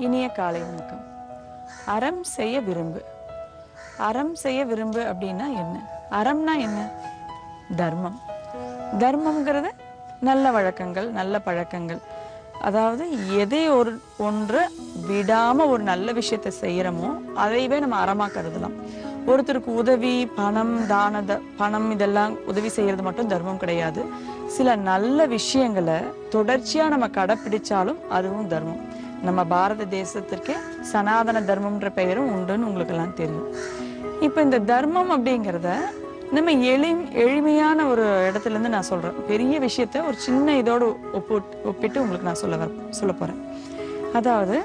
இனிய காலை வணக்கம் அறம் செய்ய விரும்பு அறம் செய்ய விரும்பு அப்படின்னா என்ன அறம்னா என்ன தர்மம் தர்மம்ங்கிறது நல்ல வழக்கங்கள் நல்ல பழக்கங்கள் அதாவது எதை ஒரு ஒன்றை விடாம ஒரு நல்ல விஷயத்தை செய்யறோமோ அதையவே நம்ம அறமா கருதலாம் ஒருத்தருக்கு உதவி பணம் தான த- பணம் இதெல்லாம் உதவி செய்யறது மட்டும் தர்மம் கிடையாது சில நல்ல விஷயங்களை தொடர்ச்சியா நம்ம கடைப்பிடிச்சாலும் அதுவும் தர்மம் நம்ம பாரத தேசத்திற்கே சனாதன தர்மம்ன்ற பெயரும் உண்டுன்னு உங்களுக்கு எல்லாம் தெரியும் இப்போ இந்த தர்மம் அப்படிங்கிறத நம்ம எளி எளிமையான ஒரு இடத்துல இருந்து நான் சொல்றேன் பெரிய விஷயத்த ஒரு சின்ன இதோடு ஒப்பு ஒப்பிட்டு உங்களுக்கு நான் சொல்ல வர சொல்ல போறேன் அதாவது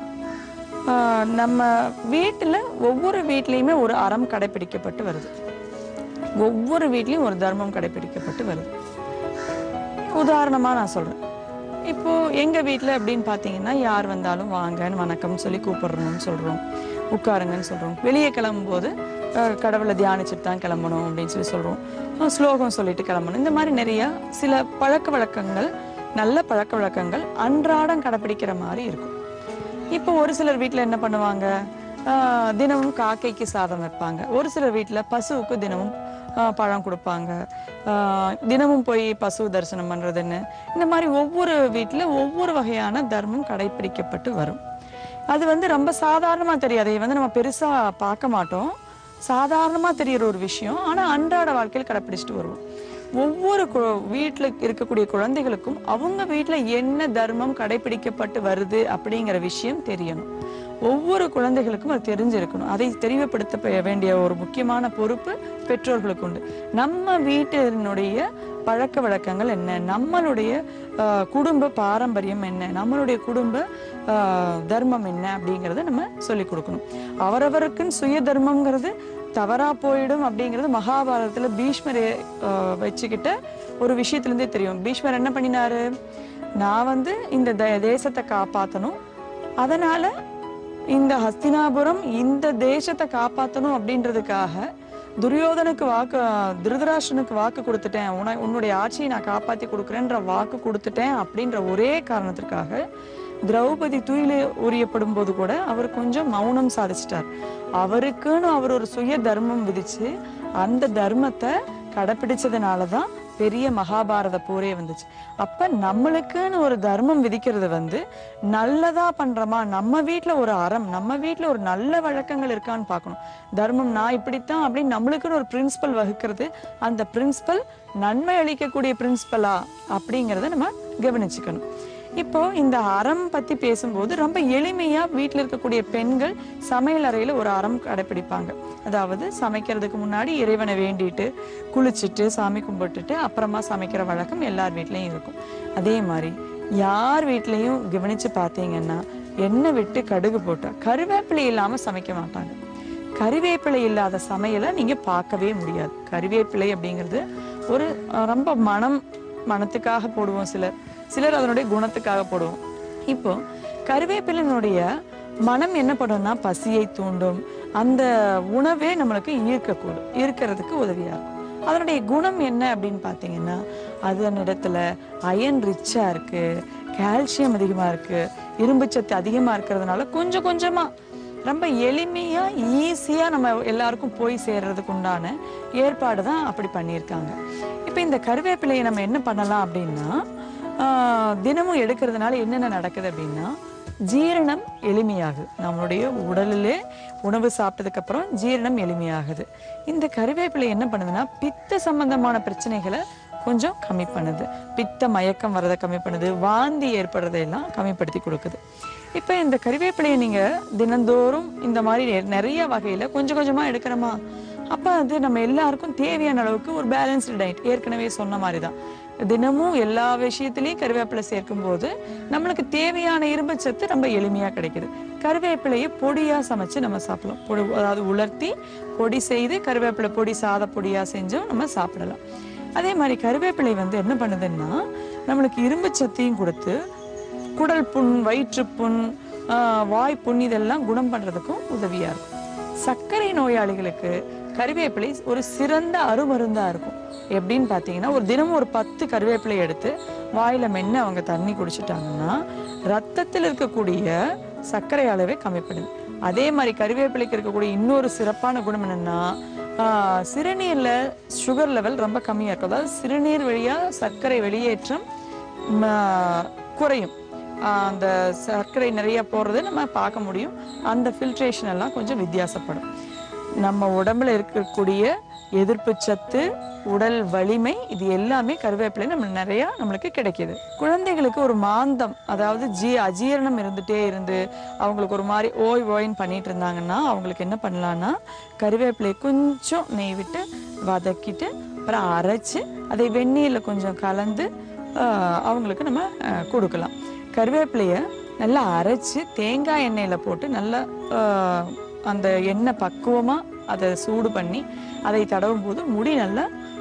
ஆஹ், நம்ம வீட்டில் ஒவ்வொரு வீட்லேயுமே ஒரு அறம் கடைபிடிக்கப்பட்டு வருது ஒவ்வொரு வீட்லேயும் ஒரு தர்மம் கடைபிடிக்கப்பட்டு வருது உதாரணமா நான் சொல்றேன் இப்போ எங்க வீட்ல அப்படின்னு பாத்தீங்கன்னா யார் வந்தாலும் வாங்கன்னு வணக்கம் சொல்லி கூப்பிடுறோம்னு சொல்றோம் உட்காருங்கன்னு சொல்றோம் வெளியே கிளம்பும்போது அஹ், கடவுளை தியானிச்சுட்டு தான் கிளம்பணும் அப்படின்னு சொல்லி சொல்றோம் அஹ், ஸ்லோகம் சொல்லிட்டு கிளம்பணும் இந்த மாதிரி நிறைய சில பழக்க வழக்கங்கள் நல்ல பழக்க வழக்கங்கள் அன்றாடம் கடைப்பிடிக்கிற மாதிரி இருக்கும் இப்போ ஒரு சிலர் வீட்ல என்ன பண்ணுவாங்க ஆஹ், தினமும் காக்கைக்கு சாதம் வைப்பாங்க ஒரு சிலர் வீட்ல பசுவுக்கு தினமும் ஆஹ், பழம் கொடுப்பாங்க ஆஹ், தினமும் போய் பசு தரிசனம் பண்றதுன்னு இந்த மாதிரி ஒவ்வொரு வீட்ல ஒவ்வொரு வகையான தர்மம் கடைபிடிக்கப்பட்டு வரும் அது வந்து ரொம்ப சாதாரணமா தெரியாது அதை வந்து நம்ம பெருசா பார்க்க மாட்டோம் சாதாரணமா தெரியிற ஒரு விஷயம் ஆனா அன்றாட வாழ்க்கையில் கடைப்பிடிச்சிட்டு வருவோம் ஒவ்வொரு கு- வீட்ல இருக்கக்கூடிய குழந்தைகளுக்கும் அவங்க வீட்ல என்ன தர்மம் கடைபிடிக்கப்பட்டு வருது அப்படிங்கிற விஷயம் தெரியணும் ஒவ்வொரு குழந்தைகளுக்கும் அது தெரிஞ்சிருக்கணும் அதை தெளிவுபடுத்த ப- வேண்டிய ஒரு முக்கியமான பொறுப்பு பெற்றோர்களுக்கு உண்டு நம்ம வீட்டினுடைய பழக்க வழக்கங்கள் என்ன நம்மளுடைய ஆஹ், குடும்ப பாரம்பரியம் என்ன நம்மளுடைய குடும்ப ஆஹ், தர்மம் என்ன அப்படிங்கறத நம்ம சொல்லிக் கொடுக்கணும் அவரவருக்குன்னு சுய தர்மம்ங்கிறது தவறா போயிடும் அப்படிங்கிறது மகாபாரதத்துல பீஷ்மரை ஆஹ், வச்சுக்கிட்ட ஒரு விஷயத்துல இருந்தே தெரியும் பீஷ்மர் என்ன பண்ணினாரு நான் வந்து இந்த த- தேசத்தை காப்பாத்தணும் அதனால இந்த ஹஸ்தினாபுரம் இந்த தேசத்தை காப்பாத்தணும் அப்படின்றதுக்காக துரியோதனுக்கு வாக்கு திருதராஷ்டனுக்கு வாக்கு கொடுத்துட்டேன் உன உன்னுடைய ஆட்சியை நான் காப்பாத்தி கொடுக்குறேன்ற வாக்கு கொடுத்துட்டேன் அப்படின்ற ஒரே காரணத்திற்காக திரௌபதி துயில உரியப்படும் போது கூட அவர் கொஞ்சம் மௌனம் சாதிச்சிட்டார் அவருக்குன்னு அவர் ஒரு சுய தர்மம் விதிச்சு அந்த தர்மத்தை கடைப்பிடிச்சதுனால தான் பெரிய மகாபாரத போரே வந்துச்சு அப்ப நம்மளுக்குன்னு ஒரு தர்மம் விதிக்கிறது வந்து நல்லதா பண்றோமா நம்ம வீட்ல ஒரு அறம் நம்ம வீட்ல ஒரு நல்ல வழக்கங்கள் இருக்கான்னு பார்க்கணும் தர்மம் நான் இப்படித்தான் அப்படின்னு நம்மளுக்குன்னு ஒரு பிரின்சிபல் வகுக்கிறது அந்த பிரின்சிபல் நன்மை அளிக்கக்கூடிய பிரின்சிபலா அப்படிங்கறத நம்ம கவனிச்சுக்கணும் இப்போ இந்த அறம் பத்தி பேசும்போது ரொம்ப எளிமையா வீட்ல இருக்கக்கூடிய பெண்கள் சமையல் அறையில ஒரு அறம் கடைப்பிடிப்பாங்க அதாவது சமைக்கிறதுக்கு முன்னாடி இறைவனை வேண்டிட்டு குளிச்சுட்டு சாமி கும்பிட்டுட்டு அப்புறமா சமைக்கிற வழக்கம் எல்லார் வீட்லயும் இருக்கும் அதே மாதிரி யார் வீட்லயும் கவனிச்சு பார்த்தீங்கன்னா எண்ணெய் விட்டு கடுகு போட்டா கருவேப்பிலை இல்லாம சமைக்க மாட்டாங்க கறிவேப்பிலை இல்லாத சமையலை நீங்க பார்க்கவே முடியாது கறிவேப்பிலை அப்படிங்கிறது ஒரு அஹ், ரொம்ப மனம் மனத்துக்காக போடுவோம் சிலர் சிலர் அதனுடைய குணத்துக்காக போடுவோம் இப்போ கருவேப்பிலையினுடைய மனம் என்ன பண்ணும்னா பசியை தூண்டும் அந்த உணவே நம்மளுக்கு ஈர்க்கக்கூடும் ஈர்க்கிறதுக்கு உதவியா இருக்கும் அதனுடைய குணம் என்ன அப்படின்னு பார்த்தீங்கன்னா அதனிடத்துல அயன் ரிச்சா இருக்கு கால்சியம் அதிகமா இருக்கு இரும்பு சத்து அதிகமா இருக்கிறதுனால கொஞ்சம் கொஞ்சமா ரொம்ப எளிமையா ஈஸியா நம்ம எல்லாருக்கும் போய் சேர்றதுக்கு உண்டான ஏற்பாடு தான் அப்படி பண்ணியிருக்காங்க இப்போ இந்த கருவேப்பிலையை நம்ம என்ன பண்ணலாம் அப்படின்னா ஆஹ், தினமும் எடுக்கிறதுனால என்னென்ன நடக்குது அப்படின்னா ஜீரணம் எளிமையாகுது நம்மளுடைய உடலிலே உணவு சாப்பிட்டதுக்கு அப்புறம் ஜீரணம் எளிமையாகுது இந்த கருவேப்பிலை என்ன பண்ணுதுன்னா பித்த சம்பந்தமான பிரச்சனைகளை கொஞ்சம் கம்மி பண்ணுது பித்த மயக்கம் வரதை கம்மி பண்ணுது வாந்தி ஏற்படுறதையெல்லாம் கம்மிப்படுத்தி கொடுக்குது இப்போ இந்த கறிவேப்பிலையை நீங்க தினந்தோறும் இந்த மாதிரி நெ- நிறைய வகையில கொஞ்சம் கொஞ்சமா எடுக்கிறோமா அப்ப அது நம்ம எல்லாருக்கும் தேவையான அளவுக்கு ஒரு பேலன்ஸ்டு டயட் ஏற்கனவே சொன்ன மாதிரி தான் தினமும் எல்லா விஷயத்திலையும் கருவேப்பிலை சேர்க்கும் போது நம்மளுக்கு தேவையான இரும்பு சத்து ரொம்ப எளிமையா கிடைக்குது கருவேப்பிலையை பொடியா சமைச்சு நம்ம சாப்பிடலாம் பொடி அதாவது உலர்த்தி பொடி செய்து கருவேப்பிலை பொடி சாத பொடியா செஞ்சும் நம்ம சாப்பிடலாம் அதே மாதிரி கருவேப்பிலை வந்து என்ன பண்ணுதுன்னா நம்மளுக்கு இரும்பு சத்தையும் கொடுத்து குடல் புண் வயிற்றுப்புண் ஆஹ், வாய்ப்புண் இதெல்லாம் குணம் பண்றதுக்கும் உதவியா இருக்கும் சர்க்கரை நோயாளிகளுக்கு கறிவேப்பிலை ஒரு சிறந்த அருமருந்தா இருக்கும் எப்படின்னு பார்த்தீங்கன்னா ஒரு தினமும் ஒரு பத்து கருவேப்பிலை எடுத்து வாயில மென்னு அவங்க தண்ணி குடிச்சிட்டாங்கன்னா ரத்தத்தில் இருக்கக்கூடிய சர்க்கரை அளவை கம்மி பண்ணுது அதே மாதிரி கருவேப்பிலைக்கு இருக்கக்கூடிய இன்னொரு சிறப்பான குணம் என்னன்னா ஆஹ், சிறுநீர்ல சுகர் லெவல் ரொம்ப கம்மியா இருக்கும் அதாவது சிறுநீர் வழியா சர்க்கரை வெளியேற்றம் ம, குறையும் ஆஹ், அந்த சர்க்கரை நிறைய போறது நம்ம பார்க்க முடியும் அந்த ஃபில்ட்ரேஷன் எல்லாம் கொஞ்சம் வித்தியாசப்படும் நம்ம உடம்புல இருக்கக்கூடிய எதிர்ப்பு சத்து உடல் வலிமை இது எல்லாமே கருவேப்பிலை நம்ம நிறைய நம்மளுக்கு கிடைக்குது குழந்தைகளுக்கு ஒரு மாந்தம் அதாவது ஜீ அஜீரணம் இருந்துட்டே இருந்து அவங்களுக்கு ஒரு மாதிரி ஓய் ஓய்ன்னு பண்ணிட்டு இருந்தாங்கன்னா அவங்களுக்கு என்ன பண்ணலாம்னா கருவேப்பிலை கொஞ்சம் நெய் விட்டு வதக்கிட்டு அப்புறம் அரைச்சு அதை வெந்நீர்ல கொஞ்சம் கலந்து ஆஹ், அவங்களுக்கு நம்ம ஆஹ், கொடுக்கலாம் கருவேப்பிலையை நல்லா அரைச்சு தேங்காய் எண்ணெயில் போட்டு நல்லா ஆஹ், அந்த எண்ணெய் பக்குவமாக அதை சூடு பண்ணி அதை தடவும் போது முடி நல்லா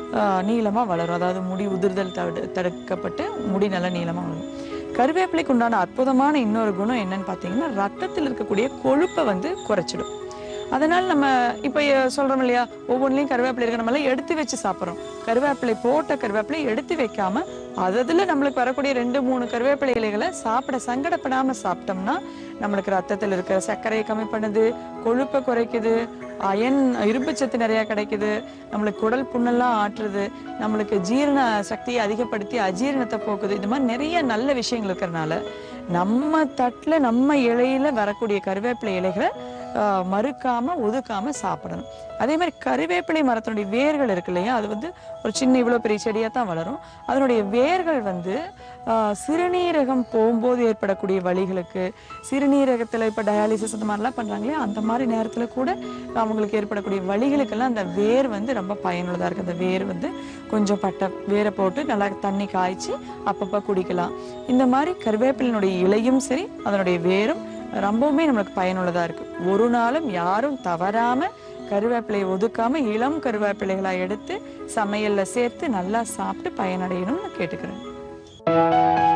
நீளமாக வளரும் அதாவது முடி உதிர்தல் தடு தடுக்கப்பட்டு முடி நல்லா நீளமாக வளரும் கருவேப்பிலைக்கு உண்டான அற்புதமான இன்னொரு குணம் என்னன்னு பார்த்தீங்கன்னா ரத்தத்தில் இருக்கக்கூடிய கொழுப்பை வந்து குறைச்சிடும் அதனால நம்ம இப்போ சொல்றோம் இல்லையா ஒவ்வொன்றிலையும் கருவேப்பிலை இருக்கு நம்ம எல்லாம் எடுத்து வச்சு சாப்பிட்றோம் கருவேப்பிலை போட்ட கருவேப்பிலை எடுத்து வைக்காம அதுல நம்மளுக்கு வரக்கூடிய ரெண்டு மூணு கருவேப்பிலை இலைகளை சாப்பிட சங்கடப்படாம சாப்பிட்டோம்னா நம்மளுக்கு ரத்தத்தில் இருக்கிற சர்க்கரையை கம்மி பண்ணுது கொழுப்பை குறைக்குது அயன் இரும்புச்சத்து நிறைய கிடைக்குது நம்மளுக்கு குடல் புண்ணெல்லாம் ஆற்றுது நம்மளுக்கு ஜீரண சக்தியை அதிகப்படுத்தி அஜீரணத்தை போக்குது இது மாதிரி நிறைய நல்ல விஷயங்கள் இருக்கிறனால நம்ம தட்டுல நம்ம இலையில வரக்கூடிய கருவேப்பிலை இலைகளை ஆஹ், மறுக்காம ஒதுக்காம சாப்பிடணும் அதே மாதிரி கருவேப்பிலை மரத்தினுடைய வேர்கள் இருக்கு இல்லையா அது வந்து ஒரு சின்ன இவ்வளோ பெரிய செடியாக தான் வளரும் அதனுடைய வேர்கள் வந்து ஆஹ், சிறுநீரகம் போகும்போது ஏற்படக்கூடிய வலிகளுக்கு சிறுநீரகத்தில் இப்போ டயாலிசிஸ் அந்த மாதிரிலாம் பண்ணுறாங்க இல்லையா அந்த மாதிரி நேரத்தில் கூட அவங்களுக்கு ஏற்படக்கூடிய வலிகளுக்கெல்லாம் அந்த வேர் வந்து ரொம்ப பயனுள்ளதாக இருக்குது அந்த வேர் வந்து கொஞ்சம் பட்டை வேரை போட்டு நல்லா தண்ணி காய்ச்சி அப்பப்போ குடிக்கலாம் இந்த மாதிரி கருவேப்பிலினுடைய இலையும் சரி அதனுடைய வேரும் ரொம்பவுமே நம்மளுக்கு பயனுள்ளதாக இருக்கு ஒரு நாளும் யாரும் தவறாம கருவேப்பிலையை ஒதுக்காம இளம் கருவேப்பிலைகளா எடுத்து சமையல்ல சேர்த்து நல்லா சாப்பிட்டு பயனடையணும்னு கேட்டுக்கிறேன்